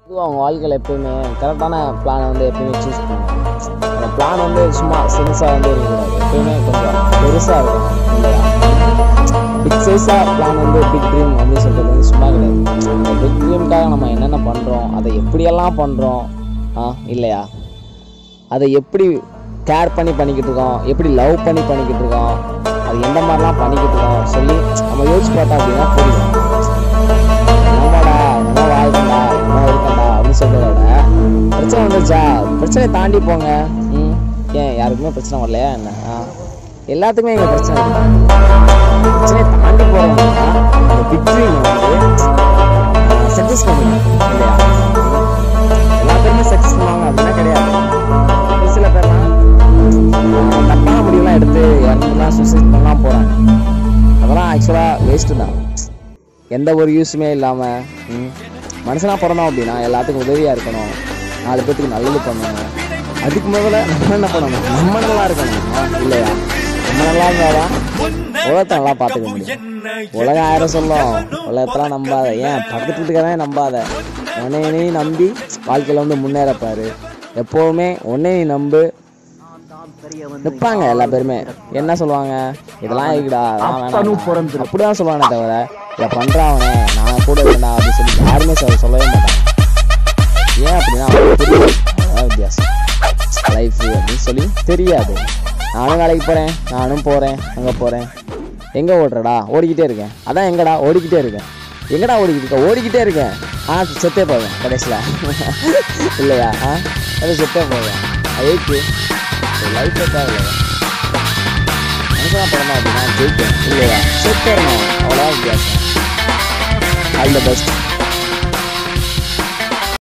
பொதுவாக அவங்க வாழ்க்கையில் எப்பயுமே கரெக்டான பிளானை வந்து எப்பயுமே சூஸ் பண்ணுவாங்க அந்த பிளான் வந்து சும்மா சிறுசாக வந்து இருக்கக்கூடாது எப்பயுமே கொஞ்சம் பெருசாக இருக்கும் இல்லையா பிக் சைஸாக பிளான் வந்து பிக் ட்ரீம் அப்படின்னு சொல்கிறது வந்து சும்மா கிடையாது அந்த பிக் ட்ரீம்க்காக நம்ம என்னென்ன பண்ணுறோம் அதை எப்படியெல்லாம் பண்ணுறோம் ஆ இல்லையா அதை எப்படி கேர் பண்ணி பண்ணிக்கிட்டு இருக்கோம் எப்படி லவ் பண்ணி பண்ணிக்கிட்டு இருக்கோம் அது எந்த மாதிரிலாம் பண்ணிக்கிட்டு இருக்கோம் சொல்லி நம்ம யோசிச்சு பார்த்தோம் அப்படின்னா புரியும் நம்மடா நம்ம வாழ்க்கண்டா நம்ம இருக்கண்டா அப்படின்னு சொல்றத விட பிரச்சனை வந்துச்சா பிரச்சனையை தாண்டி போங்க ம் ஏன் யாருக்குமே பிரச்சனை வரலையா என்ன ஆ எல்லாத்துக்குமே இங்கே பிரச்சனை இருக்கு பிரச்சனையை தாண்டி போகிறவங்க அந்த விக்ட்ரி வந்து சக்ஸஸ் பண்ணுங்க இல்லையா எல்லா பேருமே சக்ஸஸ் பண்ணுவாங்க அப்படின்னா கிடையாது ஒரு சில பேர்லாம் ஆஹ், தப்பான முடிவுலாம் எடுத்து இறந்துலாம் சூசைட் பண்ணலாம் போகிறாங்க அதெல்லாம் ஆக்சுவலாக வேஸ்ட்டு தான் எந்த ஒரு யூஸுமே இல்லாமல் மனுஷனாக பிறந்தோம் அப்படின்னா எல்லாத்துக்கும் உதவியாக இருக்கணும் நாலு பேத்துக்கு நல்லது பண்ணணும் அதுக்கு முதல்ல நம்ம என்ன பண்ணணும் நம்ம நல்லா இருக்கணும் ஆ, இல்லையா நம்ம நல்லா இருந்தாதான் உலகத்தை நல்லா பார்த்துக்க முடியும் உலகம் ஆயிரம் சொல்லும் உலகத்தெல்லாம் நம்பாத ஏன் பக்கத்து வீட்டுக்காரனே நம்பாத உன்னை நீ நம்பி வாழ்க்கையில் வந்து முன்னேறப்பாரு எப்போவுமே உன்னை நீ நம்பு நிற்பாங்க எல்லா பேருமே என்ன சொல்லுவாங்க இதெல்லாம் இருக்குடா அதெல்லாம் வேணாம் அப்படிதான் சொல்லுவானே தவிர இதை பண்றாவனே நான் கூட இருக்கேன்டா அப்படின்னு சொல்லி யாருமே சொல்~ சொல்லவே மாட்டாங்க ஏன் அப்படின்னா அவங்களுக்கு தெரியாது அதான் வித்தியாசம் லைஃப் அப்படின்னு சொல்லி தெரியாது நானும் வேலைக்கு போகிறேன் நானும் போகிறேன் அங்கே போகிறேன் எங்கே ஓடுறடா ஓடிக்கிட்டே இருக்கேன் அதான் எங்கடா ஓடிக்கிட்டே இருக்கேன் எங்கடா ஓடிக்கிட்டு இருக்க ஓடிக்கிட்டே இருக்கேன் ஆ செத்தே போவேன் கடைசியில் இல்லையா ஆ அது செத்தே போவேன் அதுக்கு லைஃப்பே தேவையில்லை மனுஷனா பிறந்தோம் அப்படின்னா ஜெயிக்கணும் இல்லையா செத்துறணும் அவ்வளோதான் வித்தியாசம் ஆல் த பெஸ்ட்